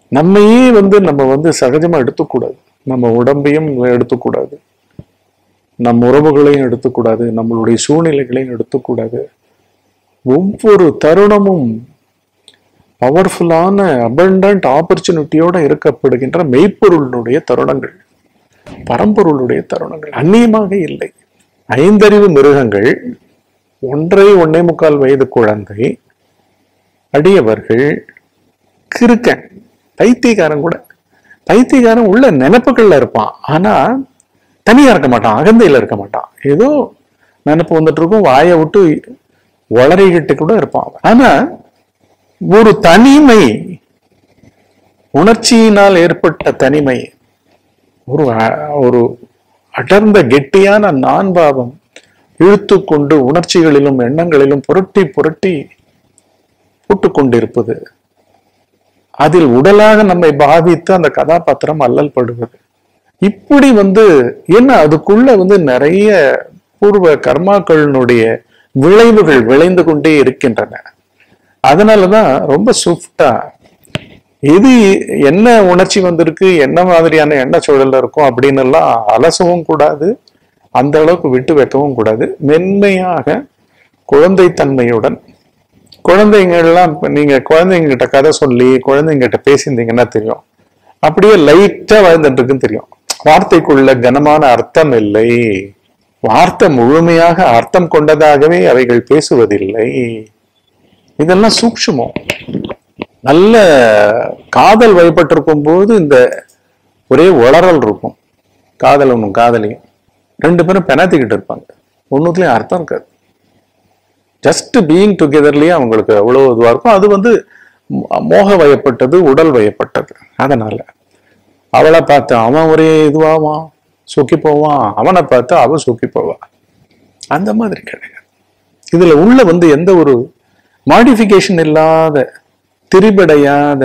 நம்மையே வந்து நம்ம வந்து சகஜமா எடுத்துக்கூடாது நம்ம உடம்பையும் எடுத்துக்கூடாது நம் உறவுகளையும் எடுத்துக்கூடாது நம்மளுடைய சூழ்நிலைகளையும் எடுத்துக்கூடாது ஒவ்வொரு தருணமும் பவர்ஃபுல்லான அபண்டன்ட் ஆப்பர்ச்சுனிட்டியோட இருக்கப்படுகின்ற மெய்ப்பொருளுடைய தருணங்கள் பரம்பொருளுடைய தருணங்கள் அந்நியமாக இல்லை ஐந்தறிவு மிருகங்கள் ஒன்றை ஒன்னே முக்கால் வயது குழந்தை அடியவர்கள் கிறுக்கன் பைத்தியக்காரன் கூட பைத்தியக்காரன் உள்ள நினைப்புகள்ல இருப்பான் ஆனா தனியா இருக்க மாட்டான் அகந்தையில இருக்க மாட்டான் ஏதோ நினைப்பு வந்துட்டு இருக்கும் வாயை விட்டு வளரிக்கிட்டு கூட இருப்பான் அவன். ஆனா ஒரு தனிமை உணர்ச்சியினால் ஏற்பட்ட தனிமை ஒரு அ- ஒரு அடர்ந்த கெட்டியான நான் பாவம் இழுத்து கொண்டு உணர்ச்சிகளிலும் எண்ணங்களிலும் புரட்டி புரட்டி போட்டுக் கொண்டிருப்பது அதில் உடலாக நம்மை பாவித்து அந்த கதாபாத்திரம் அல்லல் படுவது இப்படி வந்து என்ன அதுக்குள்ள வந்து நிறைய பூர்வ கர்மாக்களினுடைய விளைவுகள் விளைந்து கொண்டே இருக்கின்றன அதனாலதான் ரொம்ப சுஃப்டா எது என்ன உணர்ச்சி வந்திருக்கு என்ன மாதிரியான எண்ண சூழல்ல இருக்கும் அப்படின்னு எல்லாம் அலசவும் கூடாது அந்த அளவுக்கு விட்டு வைக்கவும் கூடாது மென்மையாக குழந்தைத்தன்மையுடன் குழந்தைங்கள்லாம் இப்ப நீங்க குழந்தைங்க கிட்ட கதை சொல்லி குழந்தைங்க கிட்ட பேசியிருந்தீங்கன்னா தெரியும் அப்படியே லைட்டா வாழ்ந்துட்டு இருக்குன்னு தெரியும் வார்த்தைக்குள்ள கனமான அர்த்தம் இல்லை வார்த்தை முழுமையாக அர்த்தம் கொண்டதாகவே அவைகள் பேசுவதில்லை இதெல்லாம் சூக்ஷ்மம் நல்ல காதல் வயப்பட்டிருக்கும் போது இந்த ஒரே உளறல் இருக்கும் காதலனும் காதலியும் ரெண்டு பேரும் பெனாத்திக்கிட்டு இருப்பாங்க ஒன்றுத்துலேயும் அர்த்தம் இருக்காது ஜஸ்ட் பீயிங் டுகெதர்லயே அவங்களுக்கு அவ்வளோ இதுவாக இருக்கும் அது வந்து மோ- மோக வயப்பட்டது உடல் வயப்பட்டது அதனால அவளை பார்த்து அவன் ஒரே இதுவாவான் சுக்கி போவான் அவனை பார்த்து அவ சுக்கி போவா அந்த மாதிரி கிடையாது இதுல உள்ள வந்து எந்த ஒரு மாடிஃபிகேஷன் இல்லாத திரிபடையாத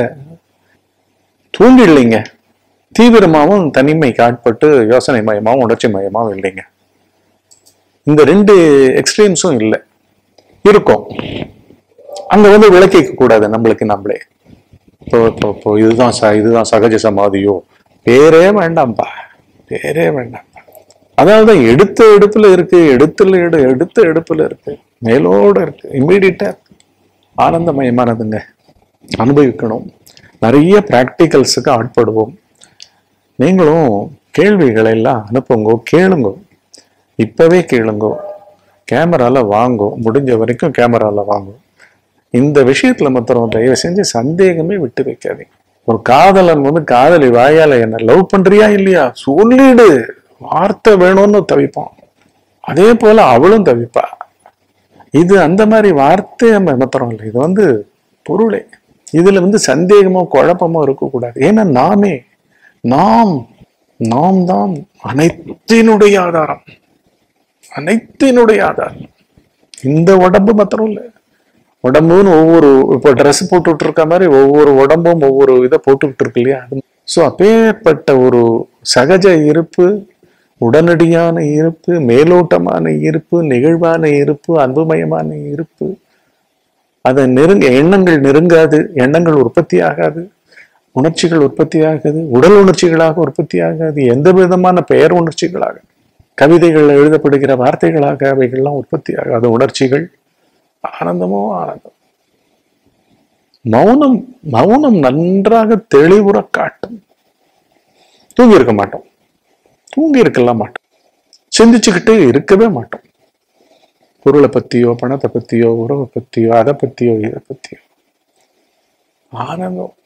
தூண்டில்லைங்க தீவிரமாவும் தனிமைக்கு ஆட்பட்டு யோசனை மயமாவும் உணர்ச்சி மயமாவும் இல்லைங்க இந்த ரெண்டு எக்ஸ்ட்ரீம்ஸும் இல்லை இருக்கும் அங்க வந்து விளக்கிக்க கூடாது நம்மளுக்கு நம்மளே இப்போ இப்போ இப்போ இதுதான் ச இதுதான் சகஜ சமாதியோ பேரே வேண்டாம்ப்பா பேரே வேண்டாம்ப்பா அதாவது எடுத்த எடுப்புல இருக்கு எடுத்துல எடு எடுத்த எடுப்புல இருக்கு மேலோட இருக்கு இம்மீடியட்டா இருக்கு ஆனந்தமயமானதுங்க அனுபவிக்கணும் நிறைய ப்ராக்டிகல்ஸுக்கு ஆட்படுவோம் நீங்களும் கேள்விகளை எல்லாம் அனுப்புங்க கேளுங்க இப்பவே கேளுங்க கேமரால வாங்கோ முடிஞ்ச வரைக்கும் கேமரால வாங்கும் இந்த விஷயத்துல மாத்திரம் தயவு செஞ்சு சந்தேகமே விட்டு வைக்காதீங்க ஒரு காதலன் வந்து காதலி வாயால என்ன லவ் பண்றியா இல்லையா சொல்லிடு வார்த்தை வேணும்னு தவிப்பான் அதே போல அவளும் தவிப்பா இது அந்த மாதிரி வார்த்தை நம்ம மாத்திரம் இல்லை இது வந்து பொருளே இதுல வந்து சந்தேகமோ குழப்பமோ இருக்கக்கூடாது ஏன்னா நாமே நாம் நாம் தான் அனைத்தினுடைய ஆதாரம் அனைத்தினுடைய ஆதாரம் இந்த உடம்பு மாத்திரம் இல்லை உடம்புன்னு ஒவ்வொரு இப்போ ட்ரெஸ் போட்டுட்டு இருக்க மாதிரி ஒவ்வொரு உடம்பும் ஒவ்வொரு இதை போட்டுக்கிட்டு இருக்கு இல்லையா ஸோ அப்பேற்பட்ட ஒரு சகஜ இருப்பு உடனடியான இருப்பு மேலோட்டமான இருப்பு நெகிழ்வான இருப்பு அன்புமயமான இருப்பு அதை நெருங்க எண்ணங்கள் நெருங்காது எண்ணங்கள் உற்பத்தி ஆகாது உணர்ச்சிகள் உற்பத்தி ஆகாது உடல் உணர்ச்சிகளாக உற்பத்தி ஆகாது எந்த விதமான பெயர் உணர்ச்சிகளாக கவிதைகள் எழுதப்படுகிற வார்த்தைகளாக அவைகள்லாம் உற்பத்தி ஆகாது உணர்ச்சிகள் ஆனந்தமோ ஆனந்தம் மௌனம் மௌனம் நன்றாக தெளிவுற காட்டும் தூங்கி இருக்க மாட்டோம் தூங்கி இருக்கலாம் மாட்டோம் சிந்திச்சுக்கிட்டு இருக்கவே மாட்டோம் பொருளை பத்தியோ பணத்தை பத்தியோ உறவை பத்தியோ அதை பத்தியோ இதை பத்தியோ ஆனந்தம்